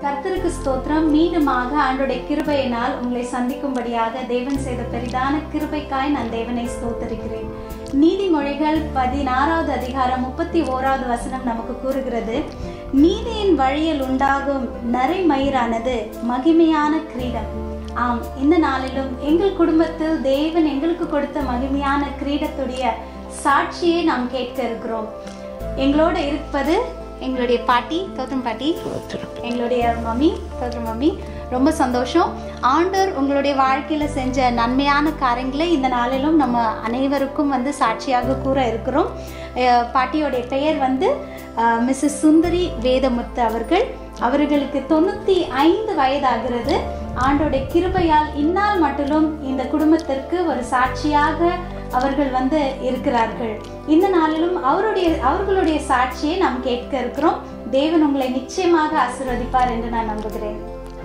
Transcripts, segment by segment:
கர்த்தருக்கு ஸ்தோத்திரம் மீண்டுமாக ஆண்டுடைய கிருபையினால் உங்களை சந்திக்கும்படியாக தேவன் செய்த பெரிதான கிருபைக்காய் நான் தேவனை ஸ்தோத்தரிக்கிறேன் நீதிமொழிகள் பதினாறாவது அதிகாரம் முப்பத்தி ஓராவது வசனம் நமக்கு கூறுகிறது நீதியின் வழியில் உண்டாகும் நரைமயிரானது மகிமையான கிரீடம் ஆம் இந்த நாளிலும் எங்கள் குடும்பத்தில் தேவன் எங்களுக்கு கொடுத்த மகிமையான கிரீடத்துடைய சாட்சியை நாம் கேட்க இருக்கிறோம் எங்களோட இருப்பது எங்களுடைய பாட்டி கௌதம் பாட்டி எங்களுடைய மம்மி கௌதம் மம்மி ரொம்ப சந்தோஷம் ஆண்டவர் உங்களுடைய வாழ்க்கையில செஞ்ச நன்மையான காரியங்களை இந்த நாளிலும் நம்ம அனைவருக்கும் வந்து சாட்சியாக கூற இருக்கிறோம் அஹ் பாட்டியோடைய பெயர் வந்து மிஸ்ஸஸ் சுந்தரி வேதமுத்து அவர்கள் அவர்களுக்கு தொண்ணூத்தி ஐந்து வயதாகிறது ஆண்டோடைய கிருபையால் இந்நாள் மட்டிலும் இந்த குடும்பத்திற்கு ஒரு சாட்சியாக அவர்கள் வந்து இருக்கிறார்கள் இந்த நாளிலும் அவருடைய அவர்களுடைய சாட்சியை நாம் கேட்க இருக்கிறோம் தேவன் உங்களை நிச்சயமாக ஆசீர்வதிப்பார் என்று நான் நம்புகிறேன்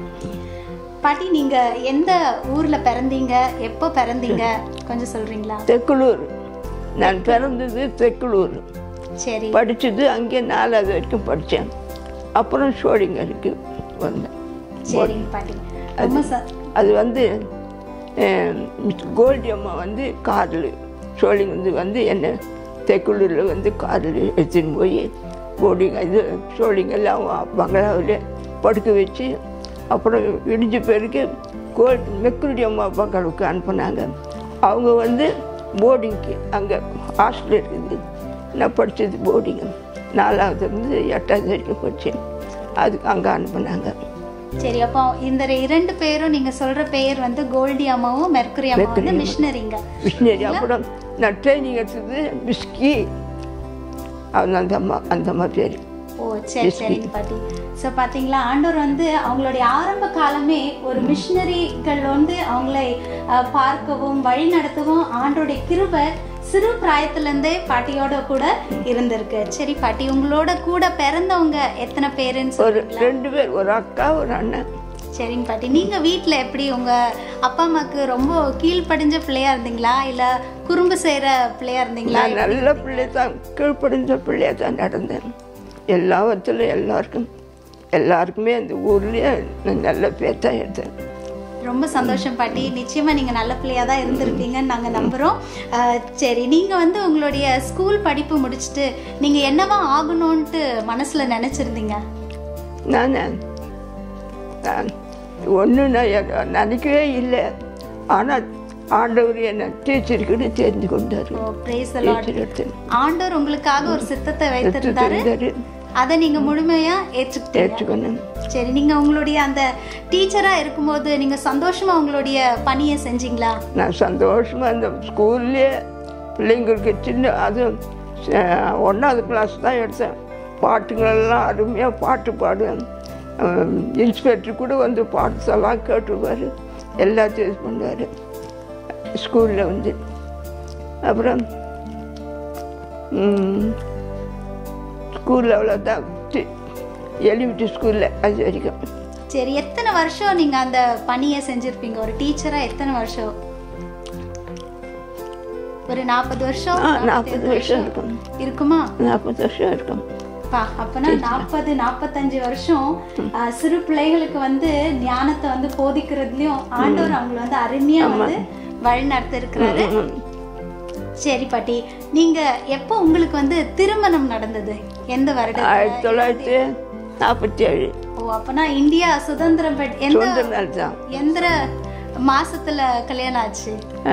பாட்டி நீங்க எந்த ஊர்ல பிறந்தீங்க எப்போ பிறந்தீங்க கொஞ்சம் சொல்றீங்களா தெக்குளூர் நான் பிறந்தது தெக்குளூர் சரி படித்தது அங்கே நாலாவது வரைக்கும் படித்தேன் அப்புறம் ஷோடிங்கருக்கு வந்தேன் சரிங்க பாட்டி ரொம்ப ச- அது வந்து அஹ், மிஸ் கோல்டி அம்மா வந்து காரில் ஷோலிங் வந்து வந்து என்னை தெக்குளூரில் வந்து காரில் எடுத்துன்னு போய் போர்டிங் இது ஷோலிங் எல்லாம் பங்களாவில் படுக்க வச்சு அப்புறம் இடிஞ்ச பேருக்கு கோல்டு மெக்குருடி அம்மா பங்களுக்கு அனுப்புனாங்க அவங்க வந்து போர்டிங்க்கு அங்கே ஹாஸ்டல் இருக்குது நான் படித்தது போர்டிங்கு நாலாவது இருந்து எட்டாவது வரைக்கும் படித்தேன் அதுக்கு அங்கே அனுப்புனாங்க சரி அப்போ இந்த இரண்டு பேரும் நீங்க சொல்ற பெயர் வந்து கோல்டி அம்மாவும் மெர்க்குரி அம்மா வந்து மிஷினரிங்க மிஷினரி அப்புறம் நான் ட்ரைனிங் எடுத்தது மிஸ்கி அவங்க அந்த அம்மா அந்த அம்மா பேர் ஓ சரி சரிங்க பாட்டி ஸோ பார்த்தீங்களா ஆண்டவர் வந்து அவங்களுடைய ஆரம்ப காலமே ஒரு மிஷினரிகள் வந்து அவங்களை அஹ், பார்க்கவும் வழி நடத்தவும் ஆண்டோடைய கிருபை சிறு பிராயத்திலேருந்தே பாட்டியோட கூட இருந்திருக்கு சரி பாட்டி உங்களோட கூட பிறந்தவங்க எத்தனை பேருன்னு ஒரு சொல்லி ரெண்டு பேர் ஒரு அக்கா ஒரு அண்ணன் சரிங்க பாட்டி நீங்க வீட்ல எப்படி உங்க அப்பா அம்மாக்கு ரொம்ப கீழ்ப்படிஞ்ச பிள்ளையா இருந்தீங்களா இல்ல குறும்பு செய்யற பிள்ளையா இருந்தீங்களா நான் நல்ல பிள்ளை தான் கீழ்ப்படிஞ்ச பிள்ளையா தான் நடந்தேன் எல்லாவற்றிலும் எல்லாருக்கும் எல்லாருக்குமே அந்த ஊர்லேயே நான் நல்ல பேர் தான் எடுத்தேன் ரொம்ப சந்தோஷம் பாட்டி நிச்சயமா நீங்க நல்ல பிள்ளையா தான் இருந்திருப்பீங்கன்னு நாங்க நம்புறோம் அஹ், சரி நீங்க வந்து உங்களுடைய ஸ்கூல் படிப்பு முடிச்சுட்டு நீங்க என்னவா ஆகணும்ட்டு மனசுல நினைச்சிருந்தீங்க நான் நான் ஒன்றும் நான் எ- நினைக்கவே இல்லை ஆனால் ஆண்டவர் என்னை டீச்சருக்குன்னு தெரிஞ்சு கொண்டார் oh, praise the Lord. Teacher எடுத்து ஆண்டவர் உங்களுக்காக ஒரு சித்தத்தை வைத்திருந்தாரு தெரிந்தாரு அதை நீங்க முழுமையா ஏற்றுக்கிட்டீங்க ஏற்றுக்கணும் சரி நீங்க உங்களுடைய அந்த டீச்சரா இருக்கும்போது நீங்க சந்தோஷமா உங்களுடைய பணியை செஞ்சீங்களா நான் சந்தோஷமாக அந்த ஸ்கூல்லேயே பிள்ளைங்களுக்கு சின்ன அது அஹ், ஒன்றாவது கிளாஸ் தான் எடுத்தேன் பாட்டுங்களெல்லாம் அருமையாக பாட்டு பாடுவேன் இன்ஸ்பெக்டர் கூட வந்து பாட்டெல்லாம் கேட்டுருவார் எல்லாத்தையும் இது பண்ணுவார் ஸ்கூலில் வந்து அப்புறம் ஸ்கூலில் அவ்வளோதான் எலிமிட்டி ஸ்கூலில் அது வரைக்கும் சரி எத்தனை வருஷம் நீங்க அந்த பணியை செஞ்சிருப்பீங்க ஒரு டீச்சரா எத்தனை வருஷம் ஒரு நாற்பது வருஷம் ஆ நாற்பது வருஷம் இருக்கும் இருக்குமா நாற்பது வருஷம் இருக்கும் பா அப்பனா நாற்பது நாற்பத்தஞ்சு வருஷம் ஆ, சிறு பிள்ளைகளுக்கு வந்து ஞானத்தை வந்து போதிக்கிறதுலயும் ஆண்டவர் அவங்களை வந்து அருமையா வந்து வழி நடத்தி இருக்கிறாரு சரி பாட்டி நீங்க எப்போ உங்களுக்கு வந்து திருமணம் நடந்தது எந்த வருடம் ஆயிரத்தி தொள்ளாயிரத்தி நாற்பத்தி ஏழு ஓ அப்பனா இந்தியா சுதந்திரம் பெற்ற எந்த சொந்த நாள் தான் எந்த மாசத்துல கல்யாணம் ஆச்சு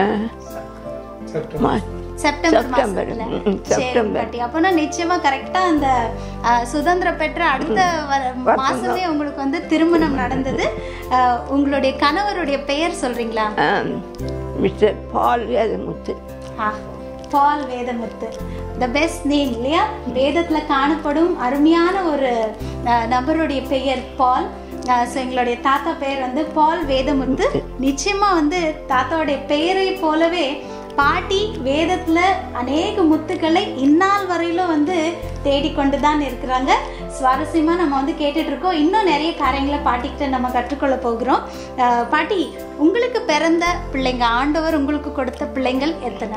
மா- செப்டம்பர் செப்டம்பர். மாசத்துல ம், ம், சரி செப்டம்பர். பாட்டி அப்பனா நிச்சயமா கரெக்டா அந்த ஆ, சுதந்திரம் பெற்ற அடுத்த வர- மாசமே உங்களுக்கு வந்து திருமணம் நடந்தது ஆ, உங்களுடைய கணவருடைய பெயர் சொல்றீங்களா ஆ, மிஸ்டர் பால் வேதமுத்து ஆ, Paul Vedamuthu the best name இல்லையா வேதத்துல காணப்படும் அருமையான ஒரு அஹ், நபருடைய பெயர் பால் ஸோ எங்களுடைய தாத்தா பெயர் வந்து பால் வேதமுத்து நிச்சயமா வந்து தாத்தாவுடைய பெயரை போலவே பாட்டி வேதத்துல அநேக முத்துக்களை இந்நாள் வரையிலும் வந்து தேடிக்கொண்டு தான் இருக்கிறாங்க சுவாரஸ்யமா நம்ம வந்து கேட்டுட்டு இருக்கோம் இன்னும் நிறைய காரியங்களை பாட்டிக்கிட்ட நம்ம கற்றுக்கொள்ள போகிறோம் அஹ், பாட்டி உங்களுக்கு பிறந்த பிள்ளைங்க ஆண்டவர் உங்களுக்கு கொடுத்த பிள்ளைங்கள் எத்தனை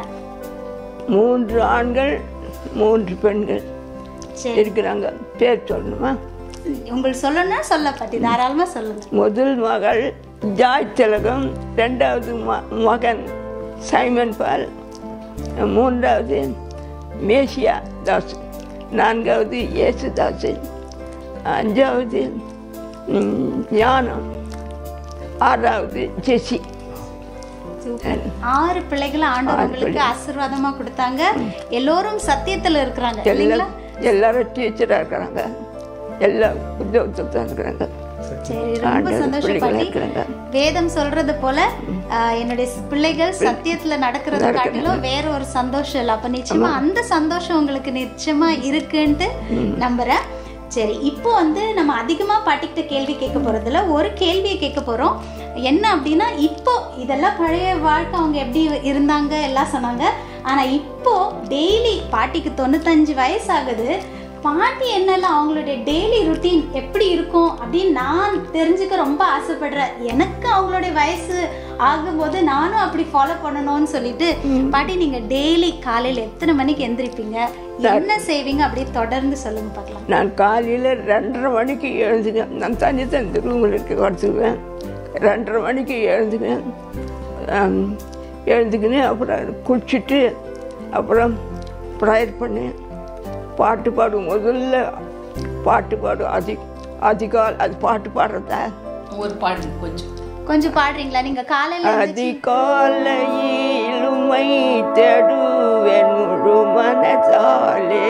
மூன்று ஆண்கள் மூன்று பெண்கள் சரி இருக்கிறாங்க பேர் சொல்லணுமா உங்களுக்கு சொல்லணும்னா சொல்ல பாட்டி தாராளமா சொல்லுங்க முதல் மகள் ஜாய் திலகம் ரெண்டாவது ம மகன் சைமன் பால் மூன்றாவது மேசியா தாஸ் நான்காவது இயேசுதாஸ் அஞ்சாவது ம், ஞானம் ஆறாவது ஜெசி சூப்பர். ஆறு பிள்ளைகளை ஆண்டவர் உங்களுக்கு ஆசீர்வாதமா கொடுத்தாங்க எல்லோரும் சத்தியத்துல இருக்கிறாங்க இல்லைங்களா எல்லாம் எல்லாரும் டீச்சராக இருக்கிறாங்க எல்லாம் உத்தியோகத்தில் தான் இருக்கிறாங்க சரி ரொம்ப ஆண்டவர் சந்தோஷம் பிள்ளைகளா பாட்டி இருக்கிறாங்க வேதம் சொல்றது போல ஆஹ், என்னுடைய பிள்ளைகள் சத்தியத்துல நடக்கிறது காட்டிலும் வேற ஒரு சந்தோஷம் இல்லை அப்ப நிச்சயமா அந்த சந்தோஷம் உங்களுக்கு நிச்சயமா இருக்குன்ட்டு நம்புறேன் சரி இப்போ வந்து நம்ம அதிகமா பாட்டிக்கிட்ட கேள்வி கேட்க போறதுல ஒரு கேள்வியை கேட்க போறோம் என்ன அப்படின்னா இப்போ இதெல்லாம் பழைய வாழ்க்கை அவங்க எப்படி இருந்தாங்க எல்லாம் சொன்னாங்க ஆனா இப்போ டெய்லி பாட்டிக்கு தொண்ணூத்தஞ்சு வயசு ஆகுது பாட்டி என்னெல்லாம் அவங்களுடைய டெய்லி ருட்டீன் எப்படி இருக்கும் அப்படின்னு நான் தெரிஞ்சுக்க ரொம்ப ஆசைப்படுறேன் எனக்கு அவங்களுடைய வயசு ஆகும்போது நானும் அப்படி ஃபாலோ பண்ணணும்னு சொல்லிட்டு பாட்டி நீங்க டெய்லி காலையில எத்தனை மணிக்கு எந்திரிப்பீங்க என்ன செய்வீங்க அப்படியே தொடர்ந்து சொல்லுங்க பார்க்கலாம் நான் காலையில் ரெண்டரை மணிக்கு எழுந்துக்குவேன் நான் தனி தனி ரூமில் இருக்க படுத்துக்குவேன் ரெண்டரை மணிக்கு எழுந்துக்குவேன் ஆம், எழுந்துக்கின்னு அப்புறம் குளிச்சுட்டு அப்புறம் ப்ரேயர் பண்ணேன் பாட்டு பாடும் முதல்ல பாட்டு பாடும் அதி அதிகால் அது பாட்டு பாடுறதா ஒரு பாட்டு கொஞ்சம் கொஞ்சம் பாடுறீங்களா நீங்க காலையில அதிகாலையிலுமை தேடுவேன் முழு மனதாலே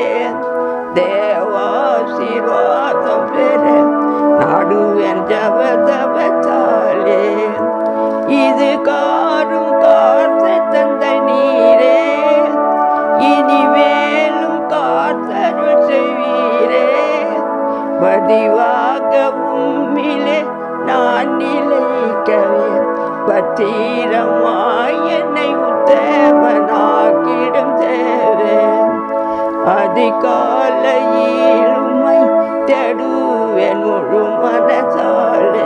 தேவாசீர்வாதம் பெற நாடுவேன் ஜபதபத்தாலே இது காரும் காத்த தந்தை நீரே இனிமேலும் காத்தருள் செய்வீரே பதிவாக உம்மிலே நான் நிலைக்கவே பத்திரமாய் என்னை உத்தவனாக்கிடும் தேவே அதிகாலையில் உம்மை தேடுவேன் முழு மனசாலே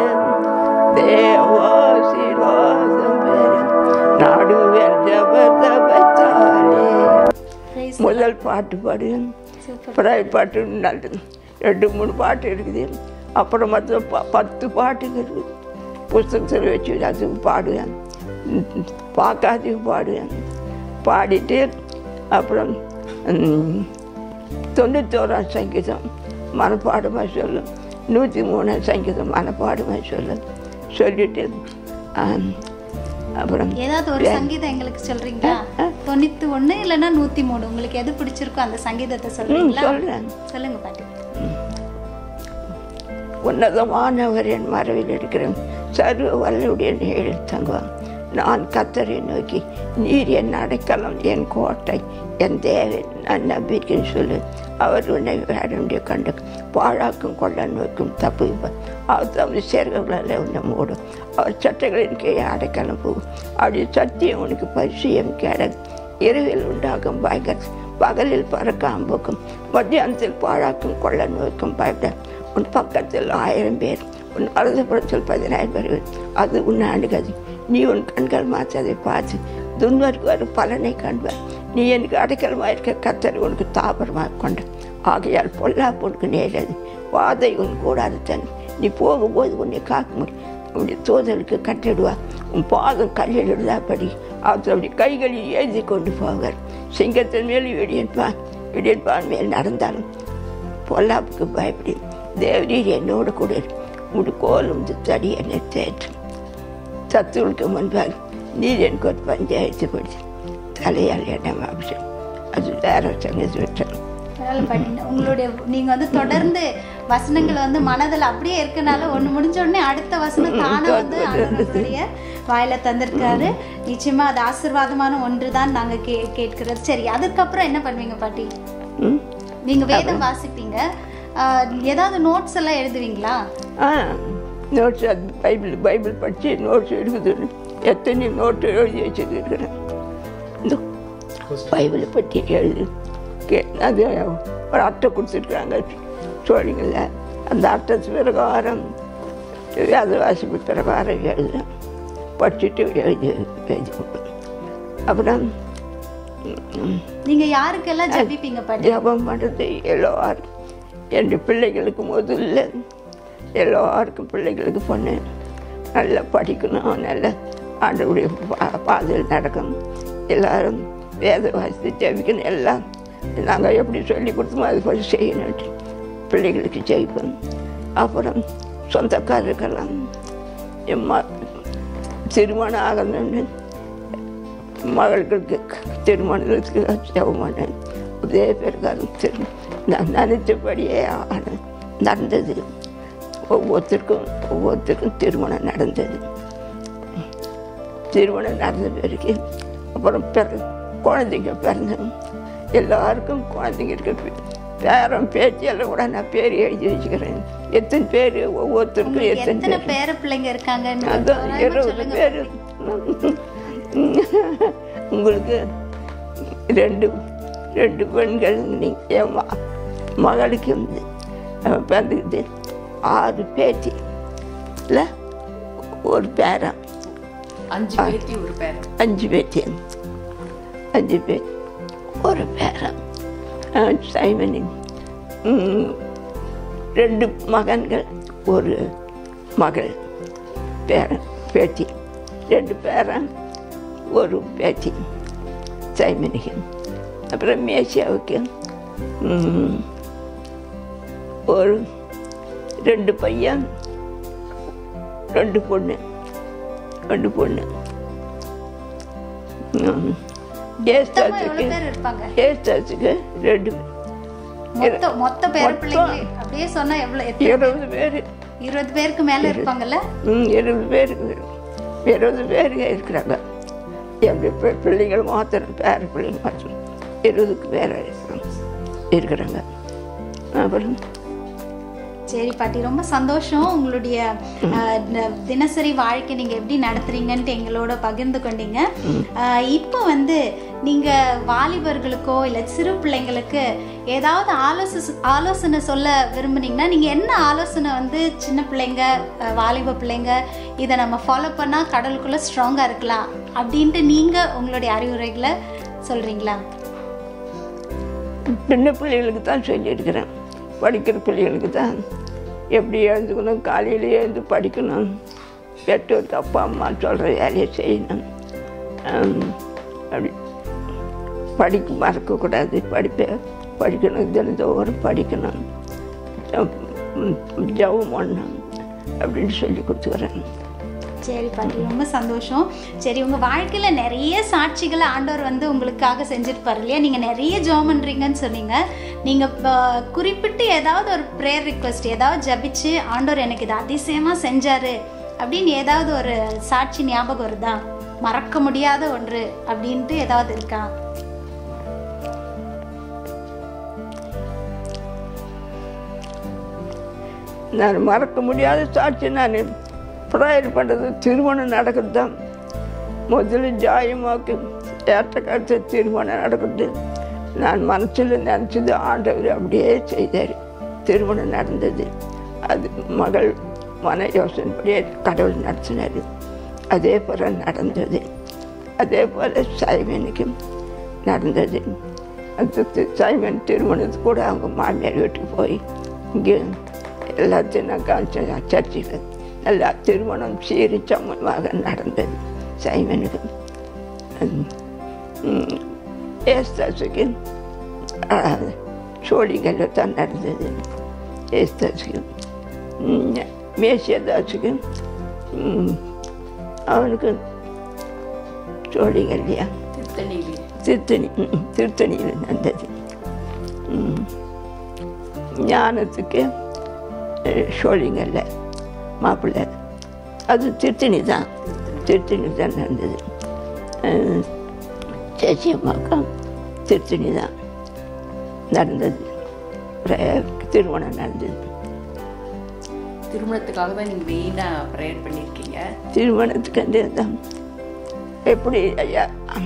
தேவாசீர்வாதம் பெற நாடுவேன் ஜபதபத்தாலே Praise முதல் பாட்டு பாடுவேன் Super. பிராய் பாட்டு நல்லது ரெண்டு மூணு பாட்டு இருக்குது அப்புறம் மற்ற ப- பத்து பாட்டுங்க இருக்குது புஸ்தகத்தில் வச்சு அது பாடுவேன் ம், பார்க்காது பாடுவேன் பாடிட்டு அப்புறம் ம், தொண்ணூத்தோராம் சங்கீதம் மனப்பாடமாக சொல்லும் நூற்றி மூணு சங்கீதம் மனப்பாடமாக சொல்லும் சொல்லிட்டு ஆம், அப்புறம் ஏதாவது ஒரு சங்கீதம் எங்களுக்கு சொல்றீங்களா தொண்ணூத்தி ஒண்ணு இல்லைன்னா நூத்தி மூணு உங்களுக்கு எது பிடிச்சிருக்கோ அந்த சங்கீதத்தை ம் சொல்றீங்களா சொல்கிறேன் சொல்லுங்க பாட்டி உன்னதமானவர் என் மரவில் இருக்கிறேன் சர்வ வல்லுடைய நிழலில் தங்குவான் நான் கத்தரை நோக்கி நீர் என் அடைக்கலம் என் கோட்டை என் தேவன் நான் நம்பிக்கைன்னு சொல்லு அவர் உன்னை வேடமுடைய கண்டு பாழாக்கும் கொள்ள நோக்கும் தப்புவிப்பார் அவர் தமது சேர்களால் உன்னை மூடும் அவர் சட்டைகளின் கீழே அடைக்கலம் போகும் அவருடைய சத்தியம் உனக்கு பரிசயம் கேட இரவில் உண்டாகும் பயங்கர பகலில் பறக்க அம்புக்கும் மத்தியானத்தில் பாழாக்கும் கொள்ள நோய்க்கும் பயப்பட உன் பக்கத்தில் ஆயிரம் பேர் உன் வலதுபுறத்தில் பதினாயிரம் பேர் அது உன்னை அணுகாது நீ உன் கண்கள் மாற்றி அதை பார்த்து துன்வருக்கு வரும் பலனை காண்பார் நீ எனக்கு அடைக்கலமாக இருக்க கத்தர் உனக்கு தாபரமாக கொண்ட ஆகையால் பொல்லாப்பு உனக்கு நேரது வாதை உன் கூடாது தன் நீ போகும்போது உன்னை காக்க முடியும் உன்னுடைய தோதலுக்கு கட்டிடுவா உன் பாதம் கல்லில் விழுதாப்படி அவர் அப்படி கைகளில் எழுதி கொண்டு போவார் சிங்கத்தின் மேல் இடியன்பான் இடியன்பான் மேல் நடந்தாலும் பொல்லாப்புக்கு பயப்படி தேவரீர் என்னோடு கூட இரு. உம்முடைய கோலும் இந்த தடி என்னை தேற்றும் சத்துருக்கு முன்பாக நீர் எனக்கு ஒரு பஞ்சாயத்து படிச்சு தலையால் எண்ணம் அபிஷேகம் அது வேற சங்கத்து விட்டேன் பரவாயில்ல பாட்டி உங்களுடைய நீங்க வந்து தொடர்ந்து வசனங்கள் வந்து மனதில் அப்படியே இருக்கனால ஒண்ணு முடிஞ்ச உடனே அடுத்த வசனம் தானே வந்து ஆண்டவருடைய வாயில தந்திருக்காரு நிச்சயமா அது ஆசீர்வாதமான ஒன்று தான் நாங்க கே கேட்கிறது சரி அதுக்கப்புறம் என்ன பண்ணுவீங்க பாட்டி ம் நீங்க வேதம் வாசிப்பீங்க ஆஹ், ஏதாவது நோட்ஸ் எல்லாம் எழுதுவீங்களா ஆ நோட்ஸ் அது பைபிள் பைபிள் படித்து நோட்ஸ் எடுக்குதுன்னு எத்தனை நோட்டு எழுதி வச்சுருக்கிறேன் இந்த பைபிளை பற்றி எழுது கே அது ஒரு அட்டை கொடுத்துருக்குறாங்க சோழிங்கள அந்த அட்டை பிரகாரம் வேத வாசிப்பு பிரகாரம் எழுது படிச்சுட்டு எழுதி எழுதி கொடுப்பேன் அப்புறம் நீங்க யாருக்கெல்லாம் ஜெபிப்பீங்க பாட்டி ஜபம் பண்ணுறது எல்லாரும் என் பிள்ளைகளுக்கு முதல்ல எல்லாருக்கும் பிள்ளைகளுக்கு சொன்னேன் நல்லா படிக்கணும் நல்லா ஆண்டவருடைய பா- பாதையில் நடக்கணும் எல்லாரும் வேத வாசித்து ஜெபிக்கணும் எல்லாம் நாங்கள் எப்படி சொல்லி கொடுத்தோமோ அது போல செய்யணும் பிள்ளைகளுக்கு ஜெயிப்போம் அப்புறம் சொந்தக்காரருக்கெல்லாம் எம்மா திருமணம் ஆகணும்னு மகளுக்கு திருமணத்துக்கு ஜெபமானேன் அதே பேருக்காரும் திரு நான் நினைச்சபடியே ஆன- நடந்தது ஒவ்வொருத்தருக்கும் ஒவ்வொருத்தருக்கும் திருமணம் நடந்தது திருமணம் நடந்த பிறகு அப்புறம் பிற குழந்தைங்க பிறந்தது எல்லாருக்கும் குழந்தைங்க இருக்கு பேரம் பேச்சு எல்லாம் கூட நான் பேர் எழுதி வச்சுக்கிறேன் எத்தனை பேர் ஒவ்வொருத்தருக்கும் எத்தனை எத்தனை பேர் பேர பிள்ளைங்க இருக்காங்கன்னு அதான் தோராயமா இருபது சொல்லுங்க. பேர் உங்களுக்கு ரெண்டு ரெண்டு பெண்கள் நீங்க என் ம- மகளுக்கு வந்து அவன் பிறந்துக்கிட்டு ஆறு பேத்தி இல்லை ஒரு பேரன் அஞ்சு பேத்தி ஒரு பேர் அஞ்சு பேத்தி அஞ்சு பேர் ஒரு பேரன் அஹ் சைமனி ம், ரெண்டு மகன்கள் ஒரு மகள் பேரன் பேத்தி ரெண்டு பேரன் ஒரு பேத்தி சைமனிக்கு அப்புறம் மேசியாவுக்கு ம், ஒரு ரெண்டு பையன் ரெண்டு பொண்ணு ரெண்டு பொண்ணு ம். மொத்தமா ஏஸ்தாச்சுக்கு எவ்வளவு பேர் இருப்பாங்க ஏஸ்தாச்சுக்கு ரெண்டு மொத்த மொத்த பேர மொத்தம். பிள்ளைங்க அப்படியே சொன்னா எவ்வளவு எத்தனை? இருபது பேர் இருபது பேருக்கு மேல இருப்பாங்கல்ல ம் இருபது பேர் இருபது பேர் இருக்கிறாங்க என் பி- பிள்ளைகள் மாத்திரம் பேர பிள்ளைங்க மாத்திரம் இருபதுக்கு பேர் இருக்கிறாங்க அப்புறம் சரி பாட்டி ரொம்ப சந்தோஷம் உங்களுடைய அஹ், ந- தினசரி வாழ்க்கை நீங்க எப்படி நடத்துறீங்கன்ட்டு எங்களோட பகிர்ந்து கொண்டீங்க அஹ், இப்போ வந்து நீங்க வாலிபர்களுக்கோ இல்ல சிறு பிள்ளைங்களுக்கு ஏதாவது ஆலோசனை ஆலோசனை சொல்ல விரும்புனீங்கன்னா நீங்க என்ன ஆலோசனை வந்து சின்ன பிள்ளைங்க அஹ், வாலிப பிள்ளைங்க இதை நம்ம ஃபாலோ பண்ணா கடலுக்குள்ள ஸ்ட்ராங்கா இருக்கலாம் அப்படின்ட்டு நீங்க உங்களுடைய அறிவுரைகளை சொல்றீங்களா சின்ன பிள்ளைகளுக்கு தான் சொல்லியிருக்கிறேன் படிக்கிற பிள்ளைகளுக்கு தான் எப்படி எழுந்துக்கணும் காலையில் எழுந்து படிக்கணும் பெற்றோருக்கு அப்பா அம்மா சொல்கிற வேலையை செய்யணும் ஆம், அப்படி படிக்க மறக்கக்கூடாது படிப்பை படிக்கணும் தினந்தோறும் படிக்கணும் ஜப்- ம், ஜெபம் பண்ணணும் அப்படின்னு சொல்லி கொடுத்துக்கிறேன் சரி பாட்டி ரொம்ப சந்தோஷம் சரி உங்க வாழ்க்கையில நிறைய சாட்சிகளை ஆண்டவர் வந்து உங்களுக்காக செஞ்சிருப்பாரு இல்லையா நீங்க நிறைய ஜோம் பண்றீங்கன்னு சொன்னீங்க நீங்க ப- குறிப்பிட்டு ஏதாவது ஒரு ப்ரேயர் ரிக்வெஸ்ட் ஏதாவது ஜபிச்சு ஆண்டவர் எனக்கு இது அதிசயமா செஞ்சாரு அப்படின்னு ஏதாவது ஒரு சாட்சி ஞாபகம் வருதா மறக்க முடியாத ஒன்று அப்படின்ட்டு ஏதாவது இருக்கா நான் மறக்க முடியாத சாட்சி நான் ப்ரேயர் பண்ணுறது திருமணம் நடக்குது தான் முதல்ல ஜாயமாக்கு ஏற்ற கருத்து திருமணம் நடக்குது நான் மனசில் நினச்சது ஆண்டவர் அப்படியே செய்தார் திருமணம் நடந்தது அது மகள் மன யோசனைப்படியே கடவுள் நடத்தினார் அதே போல் நடந்தது அதே போல் சைமனுக்கு நடந்தது அந்த தி- சைமன் திருமணத்துக்கு கூட அவங்க மாமியார் வீட்டுக்கு போய் இங்கே எல்லாத்தையும் நான் காமிச்சேன் சர்ச்சில் நல்லா திருமணம் சீரி சமமாக நடந்தது சைமனுக்கு ஏஸ்தாசுக்கு சோழிகளில் தான் நடந்தது ஏஸ்தாசுக்கு மேசியதாசுக்கு ம், அவனுக்கு சோழிகல்யா திருத்தணியிலே திருத்தணி ம், திருத்தணியில் நடந்தது ம். ஞானத்துக்கு ஷோலிங்கல்ல மாப்பிள்ளை அது திருத்தணி தான் திருத்தணி தான் நடந்தது அஹ், சேச்சி அம்மாக்கும் திருத்தணி தான் நடந்தது பிர- திருமணம் நடந்தது திருமணத்துக்காக தான் நீங்க மெயினா ப்ரேயர் பண்ணியிருக்கீங்க திருமணத்துக்கு வந்து தான் எப்படி ஐயா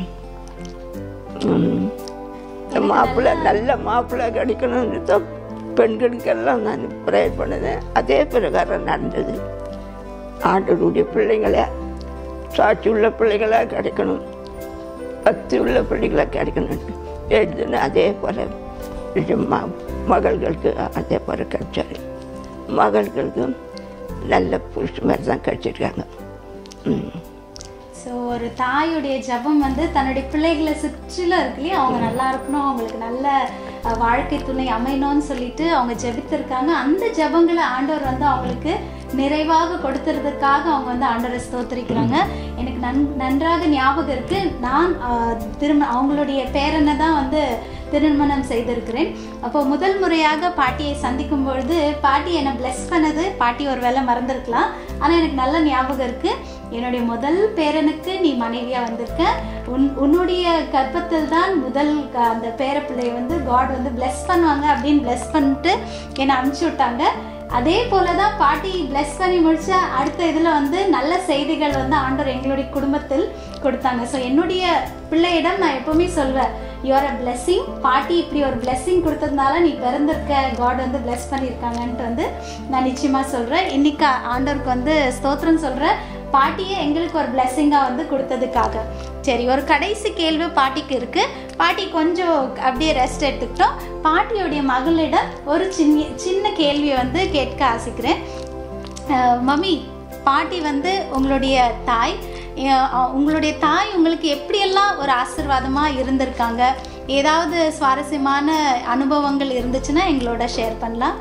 ம், மாப்பிள்ளை நல்ல மாப்பிள்ளை கிடைக்கணும்னு தான் பெண்களுக்கெல்லாம் நான் ப்ரேயர் பண்ணினேன் அதே பிரகாரம் நடந்தது ஆண்டவருடைய பிள்ளைங்கள சாட்சி உள்ள பிள்ளைகளா கிடைக்கணும் பத்து உள்ள பிள்ளைகளா கிடைக்கணும் எழுதுன்னு அதே போல் மா மகள்களுக்கு அதே மாதிரி கிடைச்சாரு மகள்களுக்கும் நல்ல புருஷன் மாதிரி தான் கிடைச்சிருக்காங்க ம் ஸோ ஒரு தாயுடைய ஜெபம் வந்து தன்னுடைய பிள்ளைகளை சுற்றிலும் இருக்கு இல்லையா அவங்க நல்லா இருக்கணும் அவங்களுக்கு நல்ல அஹ், வாழ்க்கை துணை அமையணும்னு சொல்லிட்டு அவங்க ஜெபித்திருக்காங்க அந்த ஜெபங்களை ஆண்டவர் வந்து அவங்களுக்கு நிறைவாக கொடுத்துறதுக்காக அவங்க வந்து ஆண்டவரை ஸ்தோத்திரிக்கிறாங்க எனக்கு நன் நன்றாக ஞாபகம் இருக்கு நான் அஹ், திரும்ப அவங்களுடைய பேரனை தான் வந்து திருமணம் செய்திருக்கிறேன் அப்போ முதல் முறையாக பாட்டியை சந்திக்கும் பொழுது பாட்டி என்னை bless பண்ணது பாட்டி ஒரு வேளை மறந்துருக்கலாம் ஆனால் எனக்கு நல்ல ஞாபகம் இருக்கு என்னுடைய முதல் பேரனுக்கு நீ மனைவியா வந்திருக்க உன் உன்னுடைய கர்ப்பத்தில் தான் முதல் க- அந்த பேரப்பிள்ளையை வந்து காட் வந்து bless பண்ணுவாங்க அப்படின்னு bless பண்ணிட்டு என்னை அனுப்பிச்சி விட்டாங்க அதே போல தான் பாட்டி bless பண்ணி முடிச்ச அடுத்த இதில் வந்து நல்ல செய்திகள் வந்து ஆண்டவர் எங்களுடைய குடும்பத்தில் கொடுத்தாங்க ஸோ என்னுடைய பிள்ளையிடம் நான் எப்பவுமே சொல்வேன் யூஆர் அ blessing பாட்டி இப்படி ஒரு blessing கொடுத்ததுனால நீ பிறந்திருக்க காட் வந்து bless பண்ணியிருக்காங்கன்ட்டு வந்து நான் நிச்சயமா சொல்றேன் இன்னைக்கு ஆண்டவருக்கு வந்து ஸ்தோத்திரம் சொல்றேன் பாட்டியை எங்களுக்கு ஒரு பிளெஸ்ஸிங்காக வந்து கொடுத்ததுக்காக சரி ஒரு கடைசி கேள்வி பாட்டிக்கு இருக்கு பாட்டி கொஞ்சம் அப்படியே ரெஸ்ட் எடுத்துக்கிட்டோம் பாட்டியோடைய மகளிடம் ஒரு சின்ன சின்ன கேள்வியை வந்து கேட்க ஆசைக்கிறேன் அஹ் மம்மி பாட்டி வந்து உங்களுடைய தாய் அஹ் அஹ் உங்களுடைய தாய் உங்களுக்கு எப்படியெல்லாம் ஒரு ஆசீர்வாதமாக இருந்திருக்காங்க ஏதாவது சுவாரஸ்யமான அனுபவங்கள் இருந்துச்சுன்னா எங்களோட ஷேர் பண்ணலாம்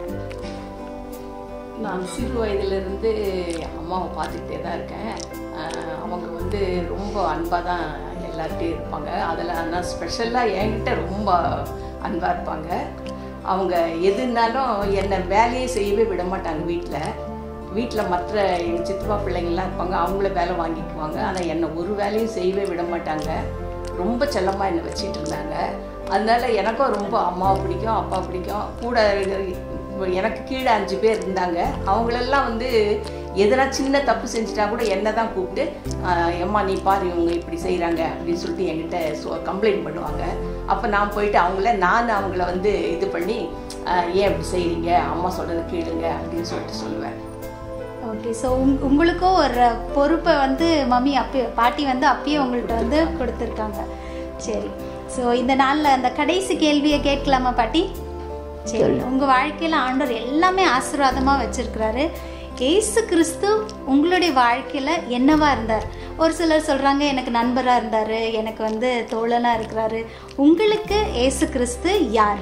நான் சிறு வயதிலிருந்து அம்மாவை பார்த்துக்கிட்டே தான் இருக்கேன் ஆஹ் அவங்க வந்து ரொம்ப அன்பாக தான் எல்லார்கிட்டையும் இருப்பாங்க அதில் ஆனால் ஸ்பெஷலாக என்கிட்ட ரொம்ப அன்பாக இருப்பாங்க அவங்க எதுனாலும் என்னை வேலையே செய்யவே விட மாட்டாங்க வீட்டில் வீட்டில் மற்ற எங்கள் சித்தப்பா பிள்ளைங்கள்லாம் இருப்பாங்க அவங்கள வேலை வாங்கிக்குவாங்க ஆனால் என்னை ஒரு வேலையும் செய்யவே விட மாட்டாங்க ரொம்ப செல்லமாக என்னை வச்சிட்டு இருந்தாங்க அதனால எனக்கும் ரொம்ப அம்மாவை பிடிக்கும் அப்பா பிடிக்கும் கூட இப்போ எனக்கு கீழே அஞ்சு பேர் இருந்தாங்க அவங்களெல்லாம் வந்து எதனா சின்ன தப்பு செஞ்சுட்டா கூட என்ன தான் கூப்பிட்டு "ஆஹ், எம்மா நீ பாரு இவங்க இப்படி செய்கிறாங்க அப்படின்னு சொல்லிட்டு என்கிட்ட கம்ப்ளைண்ட் பண்ணுவாங்க அப்போ நான் போயிட்டு அவங்கள நான் அவங்கள வந்து இது பண்ணி "ஆஹ், ஏன் இப்படி செய்கிறீங்க அம்மா சொல்கிறத கேளுங்க அப்படின்னு சொல்லிட்டு சொல்லுவேன் ஓகே ஸோ உங் உங்களுக்கும் ஒரு பொறுப்பை வந்து மம்மி அப்பயே பாட்டி வந்து அப்பயே உங்கள்கிட்ட வந்து கொடுத்துருக்காங்க சரி ஸோ இந்த நாளில் அந்த கடைசி கேள்வியை கேட்கலாமா பாட்டி சரி உங்கள் வாழ்க்கையில் ஆண்டவர் எல்லாமே ஆசீர்வாதமாக வச்சிருக்கிறாரு ஏசு கிறிஸ்து உங்களுடைய வாழ்க்கையில் என்னவா இருந்தார் ஒரு சிலர் சொல்கிறாங்க எனக்கு நண்பராக இருந்தார் எனக்கு வந்து தோழனாக இருக்கிறாரு உங்களுக்கு ஏசு கிறிஸ்து யார்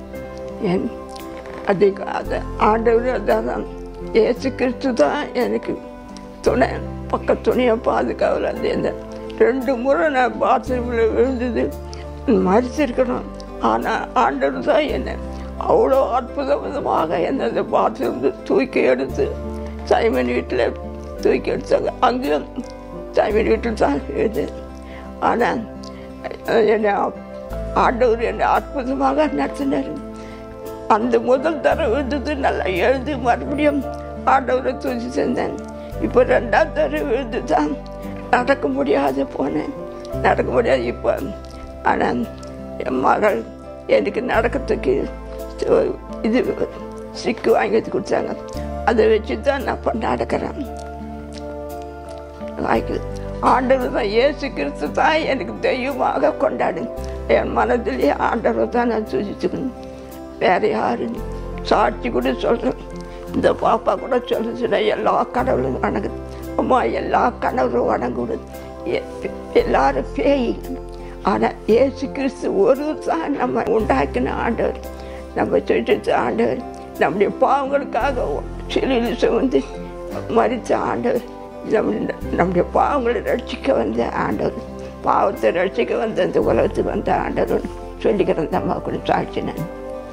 என் அது அது ஆண்டவர் அதான் இயேசு கிறிஸ்து தான் எனக்கு துணை பக்க துணையை பாதுகாவல அந்த ரெண்டு முறை நான் பாத்ரூமில் விழுந்தது மறிச்சிருக்கணும் ஆனால் ஆண்டவர் தான் என்னை அவ்வளோ அற்புத விதமாக என்னை அந்த பாத்ரூம் தூக்கி எடுத்து சைமன் வீட்டில் தூக்கி எடுத்தாங்க அங்கேயும் சைமன் வீட்டில் தான் இது ஆனால் என்னை ஆண்டவர் என்னை அற்புதமாக நடத்தினார் அந்த முதல் தரம் விழுந்தது நல்லா எழுது மறுபடியும் ஆண்டவரை தூக்கி செஞ்சேன் இப்போ ரெண்டாவது தரம் விழுந்து தான் நடக்க முடியாது போனேன் நடக்க முடியாது இப்போ ஆனால் என் மகள் எனக்கு நடக்கிறதுக்கு சு- இது ஸ்டிக்கு வாங்கி வந்து கொடுத்தாங்க அதை வச்சு தான் நான் இப்போ நடக்கிறேன் வாய்க்குது ஆண்டவர் தான் இயேசு கிறிஸ்து தான் எனக்கு தெய்வமாக கொண்டாடு என் மனதிலேயே ஆண்டவர் தான் நான் சுசிச்சுக்கணும் வேற யாரு சாட்சி கூட சொல்கிறேன் இந்த பாப்பா கூட சொல்லுச்சுன்னா எல்லா கடவுளும் வணங்குது அம்மா எல்லா கடவுளும் வணங்குது எ- எல்லாரும் பேய் ஆனால் இயேசு கிறிஸ்து ஒரு தான் நம்ம உண்டாக்கின ஆண்டவர் நம்ம சொல்லிட்டு ஆண்டவர் நம்முடைய பாவங்களுக்காக சிலையில் சுமந்து மறித்த ஆண்டவர் நம்ம நம்முடைய பாவங்களை ரட்சிக்க வந்த ஆண்டவர் பாவத்தை ரட்சிக்க வந்த அந்த உலகத்துக்கு வந்த ஆண்டவர் சொல்லிக்கிறேன் அந்த அம்மாவுக்கு சாட்சி நான்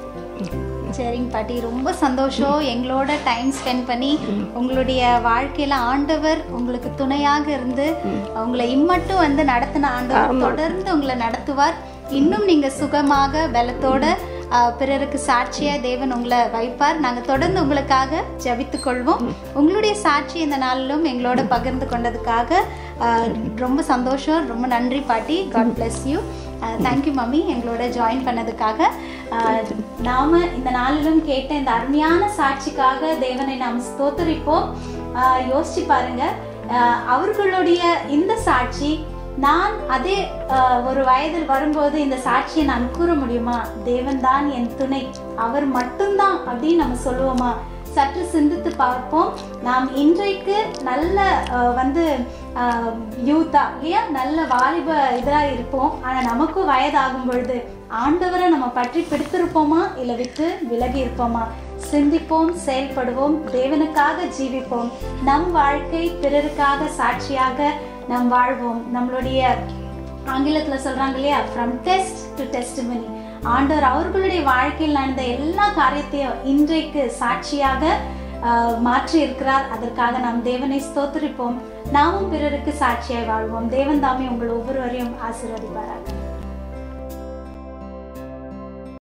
சரிங்க பாட்டி ரொம்ப சந்தோஷம் எங்களோட டைம் ஸ்பெண்ட் பண்ணி உங்களுடைய வாழ்க்கையில ஆண்டவர் உங்களுக்கு துணையாக இருந்து உங்களை இம்மட்டும் வந்து நடத்தின ஆண்டவர் தொடர்ந்து உங்களை நடத்துவார் இன்னும் நீங்க சுகமாக பலத்தோட ஆஹ், பிறருக்கு சாட்சியா தேவன் உங்களை வைப்பார் நாங்க தொடர்ந்து உங்களுக்காக ஜெபித்துக் கொள்வோம் உங்களுடைய சாட்சி இந்த நாளிலும் எங்களோட பகிர்ந்து கொண்டதுக்காக ஆஹ், ரொம்ப சந்தோஷம் ரொம்ப நன்றி பாட்டி God bless you thank you mummy எங்களோட ஜாயின் பண்ணதுக்காக ஆஹ், நாம இந்த நாளிலும் கேட்ட இந்த அருமையான சாட்சிக்காக தேவனை நாம் ஸ்தோத்தரிப்போம் ஆஹ், யோசிச்சு பாருங்க ஆஹ், அவர்களுடைய இந்த சாட்சி நான் அதே ஆஹ், ஒரு வயதில் வரும்போது இந்த சாட்சியை நான் கூற முடியுமா தேவன் தான் என் துணை அவர் மட்டும்தான் அப்படின்னு நம்ம சொல்லுவோமா சற்று சிந்தித்து பார்ப்போம் நாம் இன்றைக்கு நல்ல ஆஹ், வந்து யூத்தா இல்லையா நல்ல வாலிப இதாக இருப்போம் ஆனால் நமக்கும் வயதாகும் பொழுது ஆண்டவரை நம்ம பற்றி பிடித்திருப்போமா இல்லை விட்டு விலகி இருப்போமா சிந்திப்போம் செயல்படுவோம் தேவனுக்காக ஜீவிப்போம் நம் வாழ்க்கை பிறருக்காக சாட்சியாக நாம் வாழ்வோம் நம்மளுடைய ஆங்கிலத்துல சொல்றாங்க இல்லையா ஃப்ரம் டெஸ்ட் டு டெஸ்டிமனி ஆண்டவர் அவர்களுடைய வாழ்க்கையில் நடந்த எல்லா காரியத்தையும் இன்றைக்கு சாட்சியாக ஆஹ், மாற்றி இருக்கிறார் அதற்காக நாம் தேவனை ஸ்தோத்திரிப்போம் நாமும் பிறருக்கு சாட்சியாய் வாழ்வோம் தேவன் தாமே உங்கள் ஒவ்வொருவரையும் ஆசீர்வதிப்பாராக